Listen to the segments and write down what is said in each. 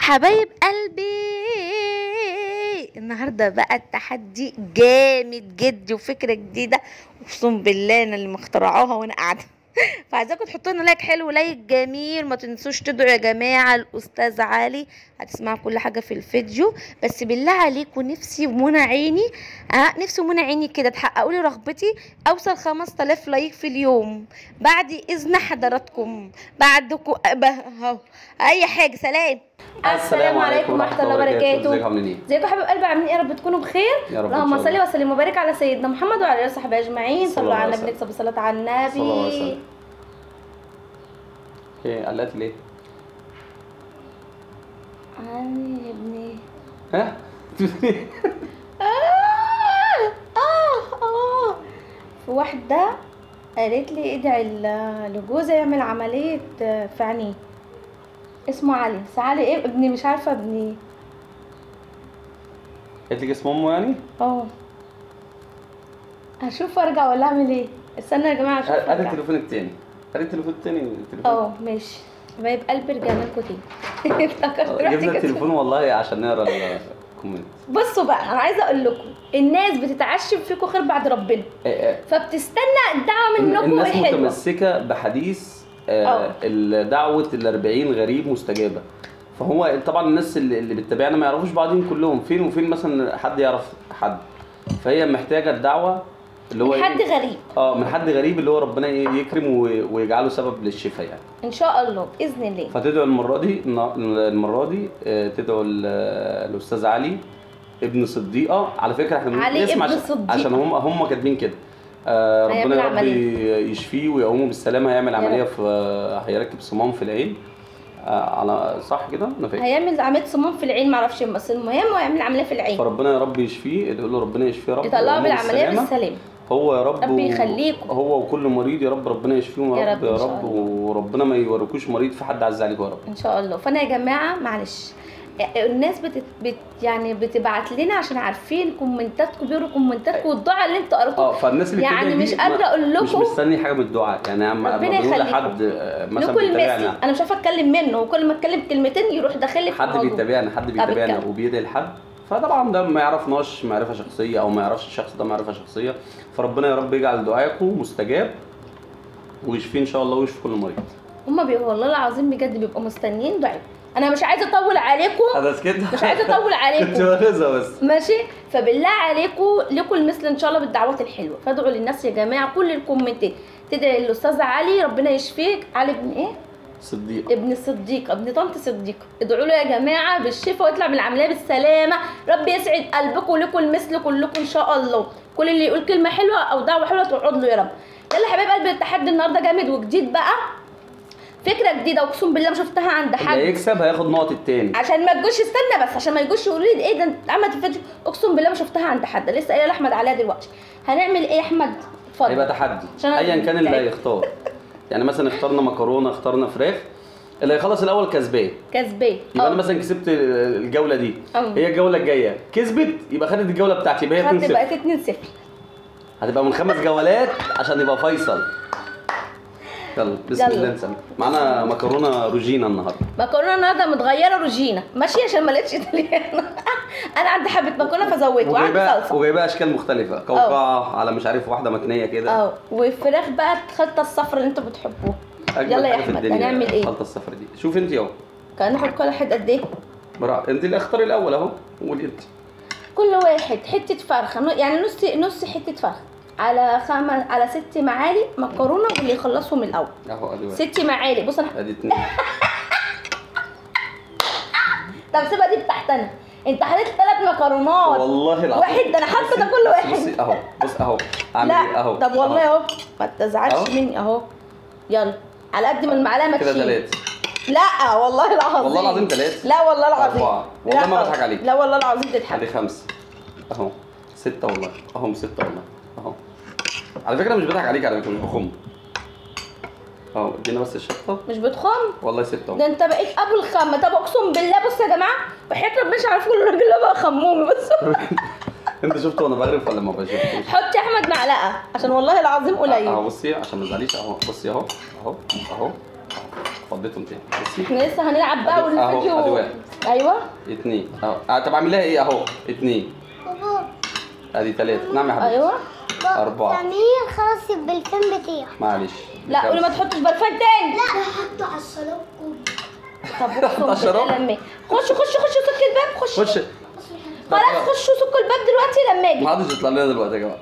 حبايب قلبي النهارده بقى التحدي جامد جدي وفكره جديده اقسم بالله انا اللي مخترعاها وانا قاعده فعايزاكم تحطوا لنا لايك حلو لايك جميل ما تنسوش تدعوا يا جماعه الاستاذ علي هتسمعوا كل حاجه في الفيديو بس بالله عليكم نفسي ومنى عيني اه نفسي ومنى عيني كده تحققوا لي رغبتي اوصل 5000 لايك في اليوم بعد اذن حضراتكم بعدكم أه اي حاجه سلام السلام عليكم ورحمة الله وبركاته. ازيكم عاملين ايه؟ ازيكم يا حبايب قلبي عاملين ايه يا رب تكونوا بخير يا رب إن اللهم شاء صل الله. وسلم وبارك على سيدنا محمد وعلى اله وصحبه اجمعين صلى صلوا الله على عليه النبي وسلم. نكسب الصلاه على النبي صلى الله عليه وسلم. ايه قلقت ليه؟ علي يا ابني ها؟ آه آه آه في واحدة قالت لي ادعي ل- لجوزها يعمل عملية آه، في عينيه اسمه علي بس علي ايه ابني مش عارفة ابني قلت لك اسم امه يعني؟ اه هشوف وارجع ولا اعمل ايه استنى يا جماعة اشوف هات وارجع. التليفون التاني هات التليفون التاني التليفون اه ماشي حبايب قلبي رجعنا لكم تاني افتكرت آه، رحت جبنا جبت- التليفون والله عشان نقرا الكومنت بصوا بقى انا عايزه اقول لكم الناس بتتعشم فيكم خير بعد ربنا آه، آه، فبتستنى الدعوه منكم الناس حلوه متمسكه بحديث آه. آه دعوه ال 40 غريب مستجابه فهو طبعا الناس اللي, اللي بتتابعنا ما يعرفوش بعضهم كلهم فين وفين مثلا حد يعرف حد فهي محتاجه الدعوه اللي هو من حد إيه؟ غريب اه من حد غريب اللي هو ربنا إيه يكرم و- ويجعله سبب للشفاء يعني ان شاء الله باذن الله فتدعو المره دي المره دي آه، تدعو ال- الاستاذ علي ابن صديقه على فكره احنا علي بنسمع ابن عشان, صديقة. عشان هم هم كاتبين كده آه، هيعمل ربنا يا رب عملية. يشفيه ويقومه بالسلامه هيعمل يا عمليه رب. في هيركب صمام في العين آه، على صح كده انا فاكر هيعمل عمليه صمام في العين معرفش إيه، بس المهم هو يعمل عمليه في العين فربنا يا رب يشفيه ادعوا له ربنا يشفيه يا رب يطلعوا ويقومه بالعمليه بالسلامة. بالسلامه هو يا رب رب و- يخليكم. هو وكل مريض يا رب ربنا يشفيهم يا يا رب رب إن يا شاء رب الله. وربنا ما يوريكوش مريض في حد عز عليكم يا رب ان شاء الله فانا يا جماعه معلش الناس بت... بت... يعني بتبعت لنا عشان عارفين كومنتاتكم بيقروا كومنتاتكم والدعاء اللي انتوا قريتوه اه فالناس اللي يعني بتدعي مش دي قادرة ما- أقول مش لكم. مستني حاجه من الدعاء يعني اما ربنا أما بنقول يخليكم. لحد آه، مثلا لكل المثل بيتابعنا انا مش عارفه اتكلم منه وكل ما اتكلم كلمتين يروح داخل لي في حد الموضوع. بيتابعنا حد بيتابعنا اتكلم. وبيدعي لحد فطبعا ده ما يعرفناش معرفه شخصيه او ما يعرفش الشخص ده معرفه شخصيه فربنا يا رب يجعل دعائكم مستجاب ويشفيه ان شاء الله ويشفي كل مريض هما بيبقوا والله العظيم بجد بيبقوا مستنيين دعاء انا مش عايزه اطول عليكم هذا كده مش عايزه اطول كنت عليكم بغيظها بس ماشي فبالله عليكم لكم المثل ان شاء الله بالدعوات الحلوه فادعوا للناس يا جماعه كل الكومنتات تدعي للاستاذ علي ربنا يشفيك علي ابن ايه صديق ابن الصديق ابن طنط صديق ادعوا له يا جماعه بالشفاء ويطلع من العمليه بالسلامه رب يسعد قلبكم ولكم المثل كلكم ان شاء الله كل اللي يقول كلمه حلوه او دعوه حلوه تقعد له يا رب يلا يا حبايب قلبي التحدي النهارده جامد وجديد بقى فكره جديده اقسم بالله ما شفتها عند اللي حد هيكسب هياخد نقط التاني عشان ما تجوش استنى بس عشان ما يجوش يقولوا لي ايه ده انت عملت الفيديو اقسم بالله ما شفتها عند حد لسه قايله لاحمد عليها دلوقتي هنعمل ايه يا احمد اتفضل هيبقى تحدي عشان أنا ايا كان اللي تعبت. هيختار يعني مثلا اخترنا مكرونه اخترنا فراخ اللي هيخلص الاول كسبان كسبان يبقى اه. انا مثلا كسبت الجوله دي اه. هي الجوله الجايه كسبت يبقى خدت الجوله بتاعتي يبقى هي 2 خدت 0 بقت 2 0 هتبقى من خمس جولات عشان يبقى فيصل يلا بسم يلا. الله نسمي معانا مكرونه روجينا النهارده مكرونه النهارده متغيره روجينا ماشي عشان ما لقيتش ايطاليان انا عندي حبه مكرونه فزودت وعندي وجايبها صلصه وجايبها اشكال مختلفه قوقعه على مش عارف واحده متنيه كده اه وفراخ بقى الخلطه الصفرا اللي انتوا بتحبوها أجمل يلا يا حاجة في احمد الدنيا هنعمل ايه الخلطه الصفرا دي شوف انت اهو كان ناخد كل واحد قد ايه براحة. انت اللي اختاري الاول اهو قولي انت كل واحد حته فرخه نو- يعني نص نص حته فرخه على خم... على ست معالق مكرونه واللي يخلصهم الاول اهو ادي واحد ست معالق بص انا ادي اتنين طب سيبها دي بتاعت انا انت حطيت ثلاث مكرونات والله العظيم واحد ده انا حاطه بصي- ده كل بصي- واحد بصي اهو بص اهو اعمل ايه لا اهو طب والله أهو. اهو ما تزعلش أهو. مني اهو يلا على قد ما المعلقه ما كده تشيل ثلاثة لا والله العظيم والله العظيم ثلاثة لا والله العظيم أربعة. والله لا ما بضحك عليك. لا والله العظيم تضحك ادي خمسة اهو ستة والله اهو ستة والله اهو على فكرة مش بضحك عليك على فكرة مش بخم اهو ادينا بس الشطة مش بتخم والله ستة اهو ده انت بقيت ابو الخم طب اقسم بالله بص يا جماعه وحياه ربنا مش عارف كل الراجل ده بقى خمومي بس انت شفته وانا بغرف ولا ما بشوفش حط يا احمد معلقه عشان والله العظيم اهو قليل بصي عشان ما تزعليش اهو بصي اهو اهو اهو فضيتهم تاني بصي احنا لسه هنلعب بقى أهو، أهو، أدي والفيديو واحد. ايوه اتنين اهو آه، طب اعمل لها ايه اهو اتنين بابا ادي تلاته نعم يا حبيبي ايوه أربعة. سمير خلاص يبقى الفيلم بتاعه معلش لا قولي ما تحطش برفان تاني لا حطه على الشراب كله طب اقسم الشراب؟ بالله لما خش خش خش سك الباب خش خش خلاص خشوا سكوا الباب دلوقتي لما اجي ما حدش يطلع لنا دلوقتي يا جماعه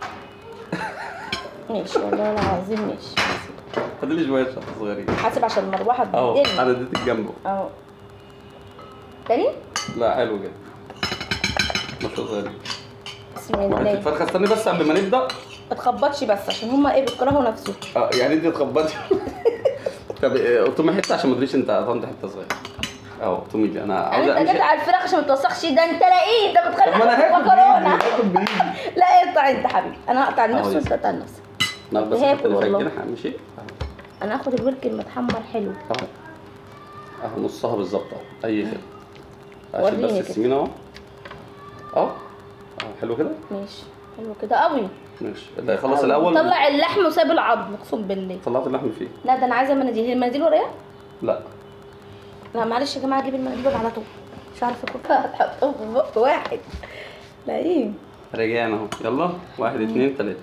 ماشي والله العظيم ماشي فاضل لي شويه شطه صغيرين حاسب عشان المروحه اهو تبهدلني انا اديتك جنبه اهو تاني لا حلو جدا ما شاء الله صغيرين بسم واحد في الله الفرخه استني بس قبل ما نبدا ما تخبطش بس عشان هما ايه بيكرهوا نفسهم اه يعني انت تخبطي طب آه، قطمي حته عشان ما تدريش انت قطمت حته صغيره اهو قطمي لي انا عاوز انت جيت امشي على الفراخ عشان ما توسخش ده انت لاقيه انت طب ما انا بتخلي هاكل مكرونه بايدي هاكل بايدي لا اقطع انت حبيبي انا هقطع لنفسي أهو وانت يا تقطع لنفسك لا بس هاكل الحتة اللي فيها والله. الجناح ماشي اهو انا هاخد الورك المتحمر حلو اهو اهو نصها بالظبط اهو اي خير عشان وريني بس كده. السمين اهو اهو اهو حلو كده ماشي حلو كده قوي ماشي اللي هيخلص الاول طلع اللحم وساب العظم اقسم بالله طلعت اللحم فيه لا ده انا عايزه مناديل هي المناديل ورايا لا لا معلش يا جماعه اجيب المناديل على طول مش عارفه اكل هتحطهم في بق واحد لا ايه رجعنا اهو يلا واحد اتنين تلاته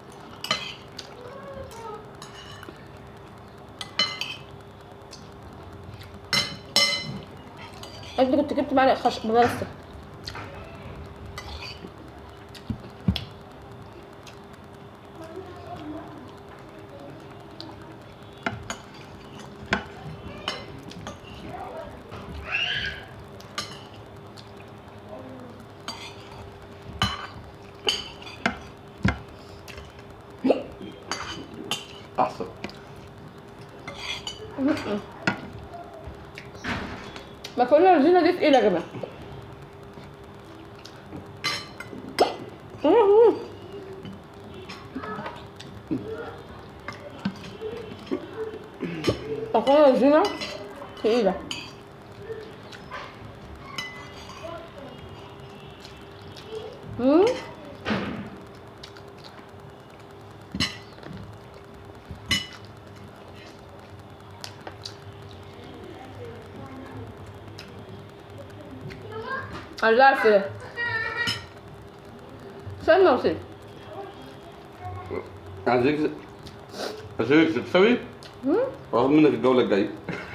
انت كنت جبت معلقه خشب بس احسن مكرونه الزينه دي تقيله يا جماعه مكرونه الزينه تقيله مم. ارجع الفراخ استنى وسيب عايزك عايزك تكسبي واخد منك الجوله الجايه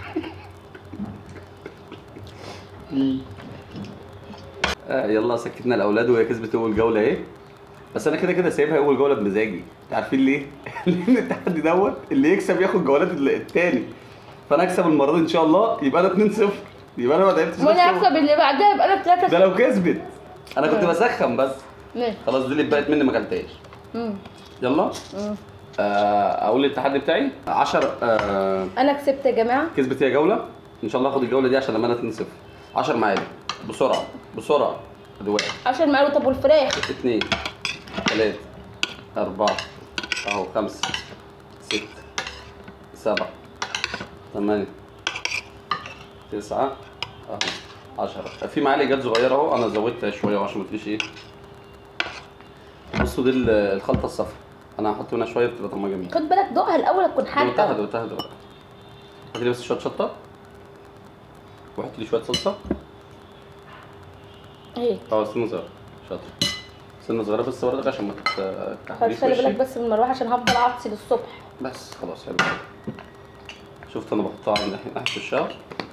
آه يلا سكتنا الاولاد وهي كسبت اول جوله ايه بس انا كده كده سايبها اول جوله بمزاجي عارفين ليه؟ لان التحدي دوت اللي يكسب ياخد جولات ال- التاني فانا اكسب المره دي ان شاء الله يبقى انا 2 0 يبقى انا ما تعبتش وانا نفسي. هكسب اللي بعدها يبقى انا ثلاثة ده لو كسبت انا كنت آه. بسخن بس ماشي خلاص دي اللي بقت مني ما اكلتهاش مم. يلا مم. آه، اقول التحدي بتاعي 10 آه انا كسبت يا جماعه كسبت هي جوله ان شاء الله هاخد الجوله دي عشان لما انا 2 0 10 معالق بسرعه بسرعه ادي واحد عشان معلومه طب والفراخ اثنين ثلاثة أربعة أهو خمسة ستة سبعة ثمانية تسعة أهو عشرة في معالق جت صغيرة أهو أنا زودتها شوية عشان ما تجيش إيه بصوا دي ال- الخلطة الصفرا أنا هحط منها شوية بتبقى طعمها جميل خد بالك دوقها الاول تكون دوقتها حادقه دوقتها دلوقتي هات لي بس شوية شطة وحط لي شوية صلصة اهي اه سنة صغيرة شاطر سنة صغيرة بس برضك عشان ما تتحرقش خلي بالك بس من المروحه عشان هفضل اعطسي للصبح بس خلاص حلو شفت انا بحطها عند ناحية ناحية الشهر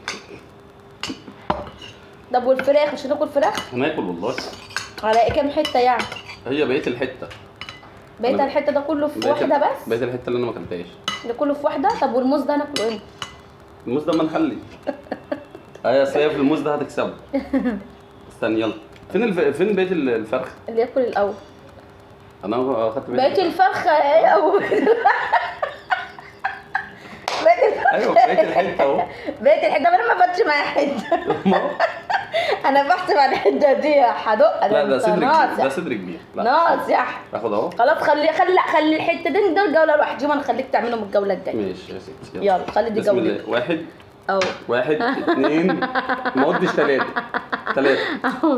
طب والفراخ مش هتاكل فراخ هناكل والله على ايه كام حته يعني هي بقية الحتة بقيت أنا- الحته ده كله في بقية واحده ال- بس بقية الحتة اللي انا ما اكلتهاش ده كله في واحده طب والموز ده ناكله امتى الموز ده ما نحلي ايوه اصل هي في الموز ده هتكسبه استنى يلا فين الف... فين بقية ال- الفرخ؟ اللي ياكل الاول انا اخدت بالي بقيت الفرخه ايه اول بقيت الفرخه ايوه بقية الحتة اهو بقيت الحته طب انا ما فاتش معايا حته ما هو- انا بحسب على الحته دي هدق لا ده أنت صدر كبير ده ناصح صدر كبير لا ناصح اخد اهو خلاص خلي خلي خلي الحته دي ده الجوله الواحده ما نخليك تعملهم الجوله الجايه ماشي يا ستي يلا خلي دي بسم جولتك الله واحد اهو واحد اثنين ما قلتش ثلاثة ثلاثة اهو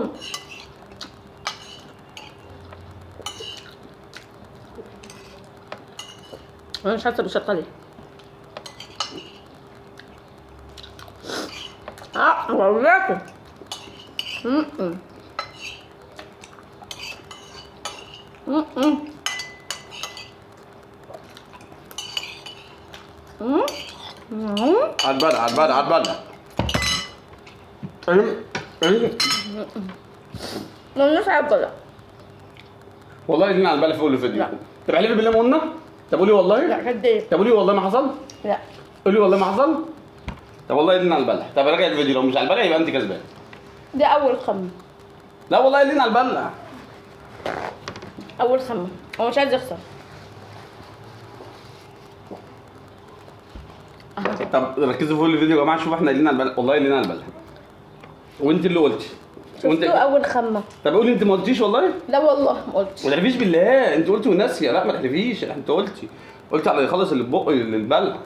انا مش حاسه بشطه ليه والله م-م. م-م. م-م. م-م. على البلع على البلع على البلع ايه ايه ملناش عيب ولا والله لينا على البلع في كل فيديو لا. طب احلفي بالله ما قلنا طب قولي والله لا كداب طب قولي والله ما حصل لا قولي والله ما حصل طب والله لينا على البلع طب راجع الفيديو لو مش على البلع يبقى انت كسبان دي اول خمة لا والله لينا على البلع اول خمة هو مش عايز يخسر طب ركزوا في كل فيديو يا جماعه شوفوا احنا لينا على البلع والله لينا على البلع وانت اللي قلتي شفتوا اول خمة طب قولي انت ما قلتيش والله لا والله ما قلتش ما تحلفيش بالله انت قلتي وناسيه لا ما تحلفيش انت قلتي قلتي على يخلص اللي في بقه اللي البلع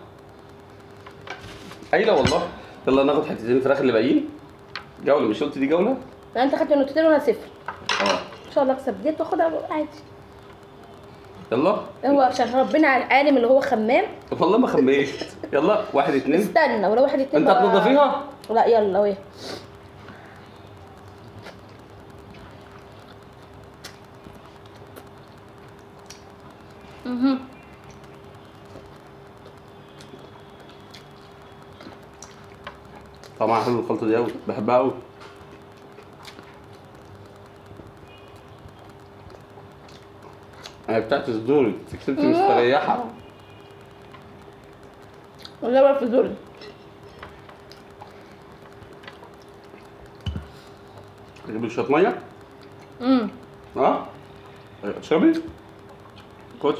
قايله والله يلا ناخد حتتين الفراخ اللي باقيين جوله مش قلت دي جوله لا انت خدت نقطتين وانا صفر اه ان شاء الله اكسب دي تاخدها عادي يلا هو عشان ربنا عالم اللي هو خمام والله ما خميت يلا واحد اتنين استنى ولو واحد اتنين انت بقى- هتنضفيها لا يلا ويه مهم. طبعا حلو الخلطه دي قوي بحبها قوي انا بتاعت صدوري كسبت مستريحه ولا بقى في زوري اجيب لك شويه ميه امم اه اشربي خدي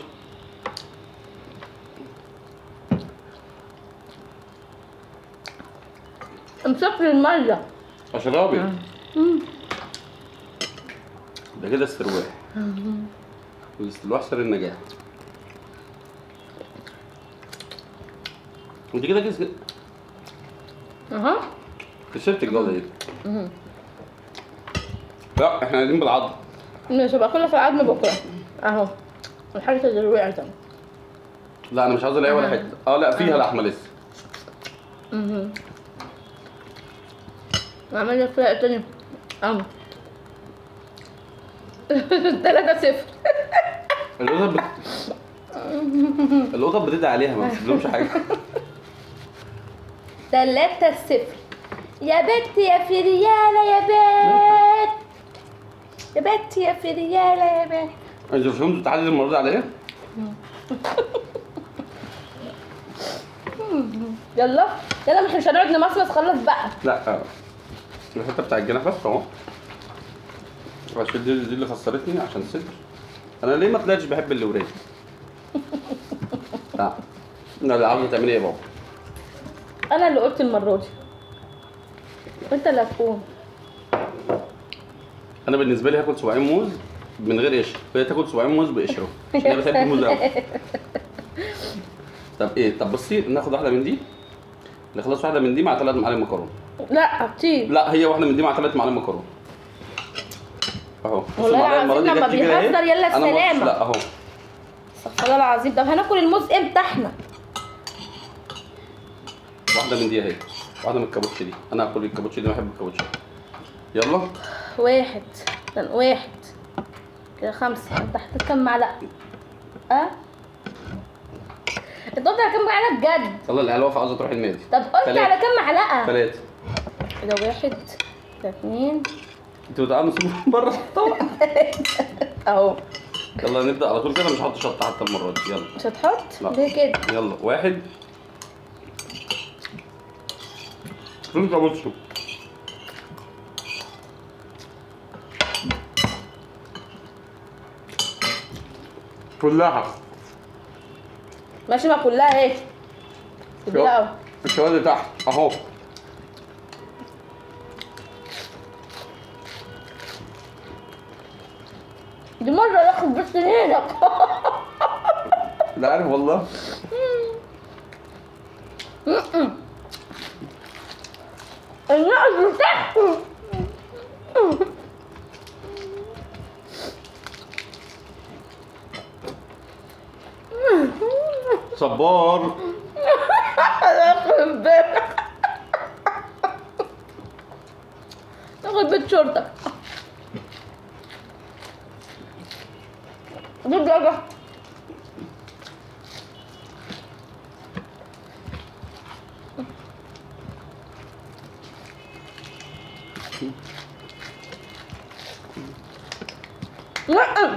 امسك لي الميه اشربي مم. ده كده استرواح الاسترواح سر النجاح انت كده كده اها كسبت الجوله دي مهم. لا احنا قاعدين بالعض مش هبقى كلها في العظم بكره اهو الحاجة اللي وقعت لا انا مش عاوز الاقي ولا آه. حته اه لا فيها لحمه لسه اها اعمل لك فيها تاني اهو تلاتة صفر القطط بت... القطط بتدعي عليها ما بتسيبلهمش حاجه تلاتة صفر يا بت يا فريالة يا بت يا بت يا فريالة يا بت انت فهمتوا التحدي المره دي على ايه؟ يلا يلا مش مش هنقعد نمصمص خلص بقى لا آه. الحته بتاع الجناح بس اهو عشان دي, دي اللي خسرتني عشان صدر انا ليه ما طلعتش بحب اللي وراني لا لا لا عاوزه تعملي ايه يا بابا انا اللي قلت المرة دي وانت اللي هتقوم انا بالنسبه لي هاكل صباعين موز من غير قشر وهي تاكل صباعين موز بقشره عشان انا بحب الموز قوي طب ايه طب بصي ناخد واحده من دي نخلص واحده من دي مع ثلاث معالق مكرونه لا كتير لا هي واحده من دي مع ثلاث معالق مكرونه اهو بص والله المعلقة العظيم المرة دي لما جت كبيرة أهي. بيهزر يلا أنا ما قلتش السلامة. لا اهو استغفر الله العظيم طب هناكل الموز امتى احنا واحده من دي اهي واحده من الكابوتشي دي انا هاكل الكابوتشي دي أنا بحب الكابوتشي يلا واحد كان واحد كده خمسة انت حطيت كام معلقة؟ اه انت قلت على كام معلقة بجد؟ يلا العيال واقفه عاوزه تروح النادي طب قلت تلاتة. على كام معلقة؟ ثلاثه كده واحد كده اتنين انتوا بتعملوا نصيب بره طبعا اهو يلا نبدا على طول كده مش هحط شطه حتى المره دي يلا مش هتحط؟ لا. ليه كده؟ يلا واحد فين كابوتشي كلها ماشي ما كلها ايه؟ كلها الشوال تحت اهو دي مرة ناخد بس سنينك لا عارف والله النقص تحت صبار يخرب بيتك تاخد بيت شرطة دي بجد لا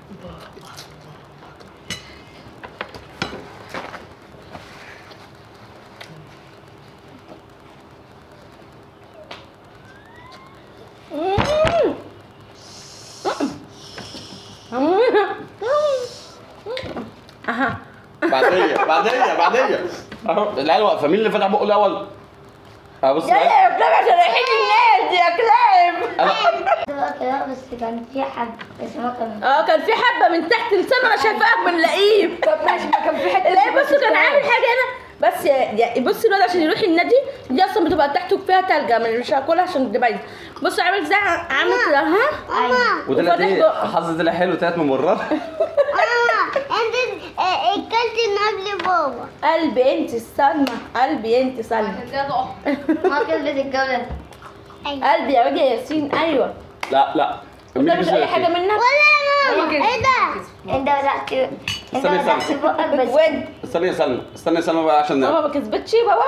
اها بعديه بعديه بعديه اهو العيال واقفه مين اللي فتح بقه الاول؟ اه بص يا يا كلاب عشان رايحين النادي يا كلاب انا ده كده بس كان في حد بس ما كان اه كان في حبه من تحت لسانه انا شايفاها من لئيم طب ماشي ما كان في حته لا بصوا كان عامل حاجه هنا بس يا بص الواد عشان يروح النادي دي اصلا بتبقى تحته فيها تلجه من مش هاكلها عشان تبقى بايظه بص عامل ازاي عامل كده ها ايوه وطلعت وفاتح ايه؟ بقه. حظ طلع حلو تلات مرات اه انت اكلت من قبل بابا قلبي انت سلمى قلبي انت سلمى ما كانت بتتجوز ايوه قلبي يا واد يا ياسين ايوه لا لا انت مش اي حاجه منك ولا ماما ايه ده انت فتحت انت استني، فتحت استني. بقك بس وين استني يا سلمى استني يا سلمى بقى عشان ماما نلعب. ما كسبتش بابا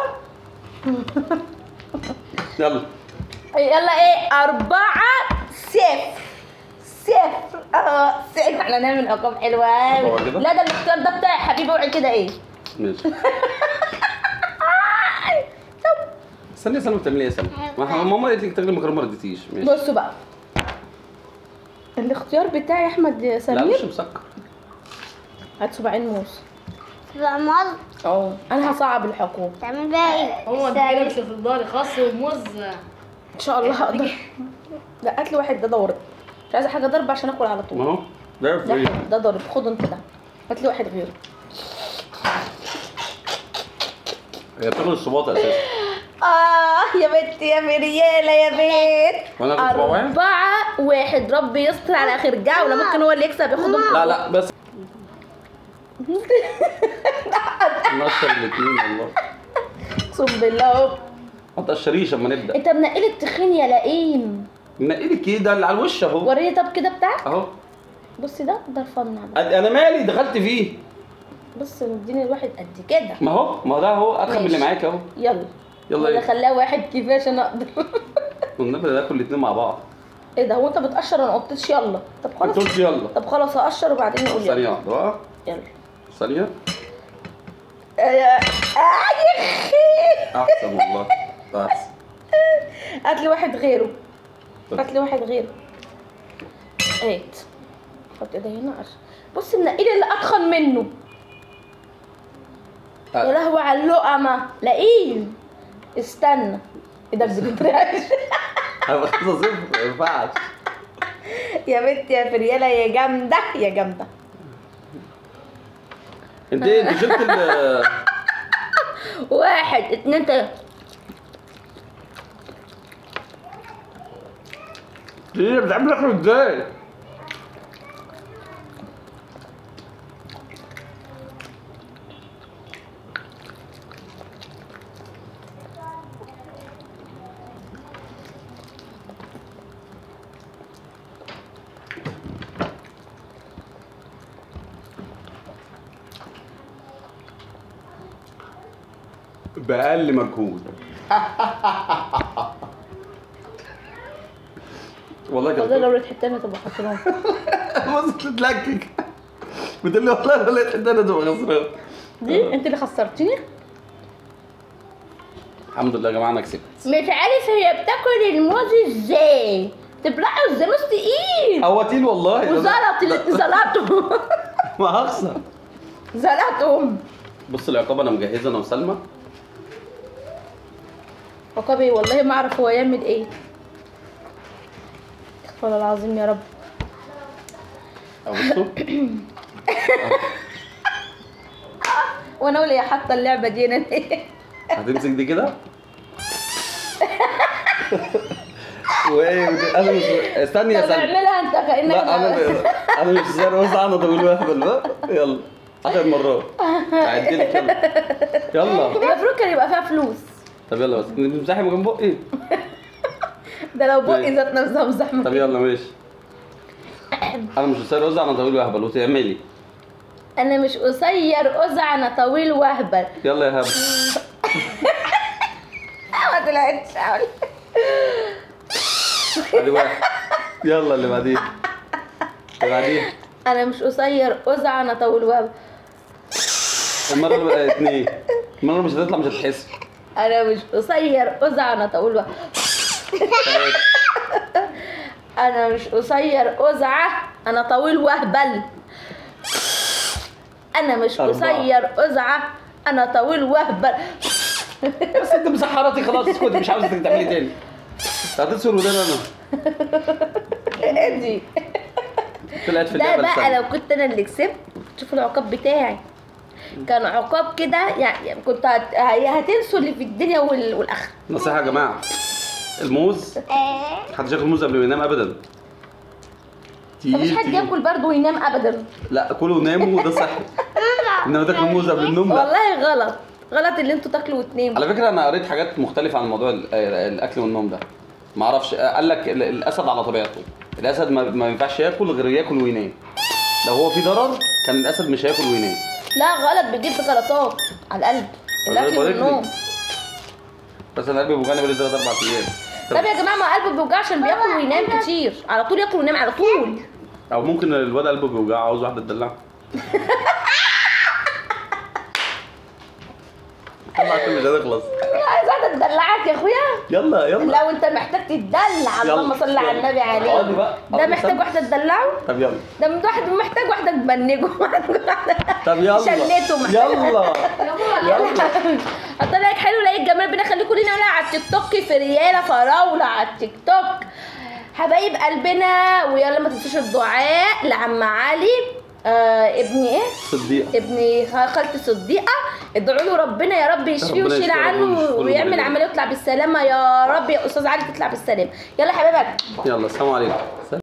يلا يلا ايه أربعة صفر صفر اه صفر احنا نعمل ارقام حلوة هو أوي كده؟ لا ده الاختيار ده بتاعي حبيبي اوعي كده ايه ماشي طب استني يا سلمى بتعملي ايه يا سلمى؟ ما إحنا- ماما قالت لك تاكلي مكرونه ما رضيتيش ماشي بصوا بقى الاختيار بتاعي يا احمد لا مش سمير مسكر هات صباعين موز تبقى مال اه انا هصعب الحكومة تعمل بقى ايه هو انت كده مش هتفضلي خس وموز ان شاء الله هقدر لا هات لي واحد ده ضارب مش عايزه حاجه ضرب عشان اكل على طول ما هو ده ده فري حلو، ده ضارب خد انت ده هات لي واحد غيره هي بتاكل الصباط اساسا آه يا بنت يا مريالة يا بنت وأنا كنت بابا؟ أربعة واحد ربي يستر على آخر جولة ممكن هو اللي يكسب ياخدهم لا لا بس نشر الاثنين والله اقسم بالله اهو ما تقشريش اما نبدا انت منقل التخين يا لئيم منقي لك ايه ده اللي على الوش اهو وريني طب كده بتاعك اهو بصي ده ده رفضنا بقى. أد- انا مالي دخلت فيه بص مديني الواحد قد كده ما هو ما هو ده اهو ادخل من اللي ماشي. معاك اهو يلا يلا ولا ايه خليها واحد كفايه عشان اقدر والنبي ده ناكل الاثنين مع بعض ايه ده هو انت بتقشر انا قلتش يلا طب ما خلاص تقولش يلا طب خلاص هقشر وبعدين نقول ثانية يلا واحدة بقى يلا ثانية آه آه، يا اخي احسن والله احسن هات لي واحد غيره هات لي واحد غيره هات حط ايدي هنا عشان بص منقلي اللي اتخن منه يا لهوي على اللقمه لئيم استنى ايه ده بتترعش هبقى خمسة صفر ما ينفعش يا بنت يا فريالة يا جامدة يا جامدة انت ايه انت شلت ال واحد اتنين تلاتة ليه بتعمل اكل ازاي؟ بأقل مجهود والله والله كده لو ريت حتة انا تبقى خسران بص تتلكك بتقول لي والله لو لقيت حته انا تبقى خسران دي انت اللي خسرتيني الحمد لله يا جماعه انا كسبت مش عارف هي بتاكل الموز ازاي تبلعه ازاي موز تقيل هو تقيل والله وزلط اللي زلطهم ما هخسر زلطهم بص العقاب انا مجهزه انا وسلمى عقابي والله ما اعرف هو يعمل ايه استغفر الله العظيم يا رب أهو بصوا وانا اقول يا حاطه اللعبه دي انا هتمسك دي كده وايه ودي- انا مش استني يا طب سلمى اعملها انت كانك لا انا انا مش زي بص انا طويل واهبل بقى يلا عشر مرات هعدلك يلا يلا المفروض كان يبقى فيها فلوس طب يلا بس تمسحي من جنب بقي ده لو بقي ماشي. ذات نفسها مزحمه طب يلا ماشي انا مش قصير وزع انا طويل واهبل وتعملي انا مش قصير ازع انا طويل واهبل يلا يا هبل ما طلعتش أقول. ادي واحد يلا اللي بعديه اللي بعديه انا مش قصير ازع انا طويل واهبل المره اللي بقى اتنين المره اللي مش هتطلع مش هتحس انا مش قصير ازع انا طويل واهبل ثلاثة. انا مش قصير ازعه انا طويل واهبل انا مش أربعة. قصير ازعه انا طويل واهبل بس انت مسحراتي خلاص اسكتي مش عاوزة تعملي تاني هتنسوا ودان انا ادي طلعت في ده اللعبه بقى الثانيه لو كنت انا اللي كسبت شوف العقاب بتاعي كان عقاب كده يعني كنت هت... هتنسوا اللي في الدنيا وال... والاخره نصيحه يا جماعه الموز محدش ياكل موز قبل ما ينام ابدا مفيش تقيل حد تقيل. ياكل برضه وينام ابدا لا كلوا وناموا وده صحي انما تاكلوا موز قبل النوم لا والله غلط غلط اللي انتوا تاكلوا وتناموا على فكره انا قريت حاجات مختلفه عن موضوع ال- الاكل والنوم ده ما اعرفش قال لك ال- الاسد على طبيعته الاسد ما, ما ينفعش ياكل غير ياكل وينام لو هو في ضرر كان الاسد مش هياكل وينام لا غلط بيجيب غلطات على القلب الاكل يبارك لي. والنوم بس انا قلبي بيوجعني بقالي ثلاث اربع ايام طب يا جماعه ما قلبه بيوجع عشان بياكل وينام كتير على طول ياكل وينام على طول او ممكن الواد قلبه بيوجعه عاوز واحده تدلعه يلا عشان مش هتخلص عايز واحده تدلعك يا اخويا يلا يلا لا وانت محتاج تدلع اللهم صل على النبي عليه اقعدي بقى ده اقعدي محتاج استنى. واحده تدلعه طب يلا ده من واحد محتاج واحده تبنجه طب يلا شلته محتاج يلا يلا حط لايك حلو لايك جمال ربنا يخليكم لينا ولا على التيك توك في رياله فراوله على التيك توك حبايب قلبنا ويلا ما تنسوش الدعاء لعم علي آه ابني ايه صديق ابني خ- خالتي صديقه ادعوا له ربنا يا رب يشفيه ربنا ويشيل يشفيه عنه ويشفيه ويعمل ويبارك. عمليه ويطلع بالسلامه يا رب يا استاذ علي تطلع بالسلامه يلا يا حبايبي يلا السلام عليكم